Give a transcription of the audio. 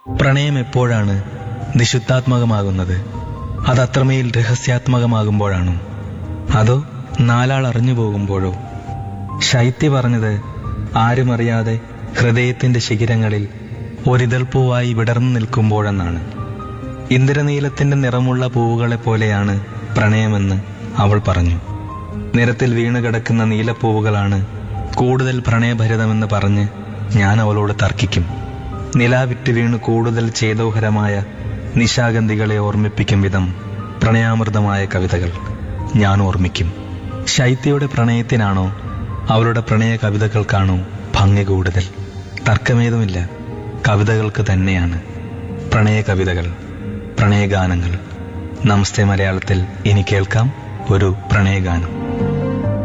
പ്രണയം എപ്പോഴാണ് നിശുദ്ധാത്മകമാകുന്നത് അതത്രമേൽ രഹസ്യാത്മകമാകുമ്പോഴാണോ അതോ നാലാൾ അറിഞ്ഞു പോകുമ്പോഴോ ശൈത്യ പറഞ്ഞത് ആരുമറിയാതെ ഹൃദയത്തിന്റെ ശിഖിരങ്ങളിൽ ഒരിതൾപ്പൂവായി വിടർന്നു നിൽക്കുമ്പോഴെന്നാണ് ഇന്ദ്രനീലത്തിന്റെ നിറമുള്ള പൂവുകളെ പോലെയാണ് പ്രണയമെന്ന് അവൾ പറഞ്ഞു നിരത്തിൽ വീണു കിടക്കുന്ന നീലപ്പൂവുകളാണ് കൂടുതൽ പ്രണയഭരിതമെന്ന് പറഞ്ഞ് ഞാൻ അവളോട് തർക്കിക്കും നിലാവിറ്റ് വീണ് കൂടുതൽ ചേതോഹരമായ നിശാഗന്ധികളെ ഓർമ്മിപ്പിക്കും വിധം പ്രണയാമൃതമായ കവിതകൾ ഞാൻ ഓർമ്മിക്കും ശൈത്യയുടെ പ്രണയത്തിനാണോ അവളുടെ പ്രണയ കവിതകൾക്കാണോ ഭംഗി കൂടുതൽ തർക്കമേതുമില്ല കവിതകൾക്ക് തന്നെയാണ് പ്രണയ കവിതകൾ പ്രണയഗാനങ്ങൾ നമസ്തേ മലയാളത്തിൽ ഇനി കേൾക്കാം ഒരു പ്രണയഗാനം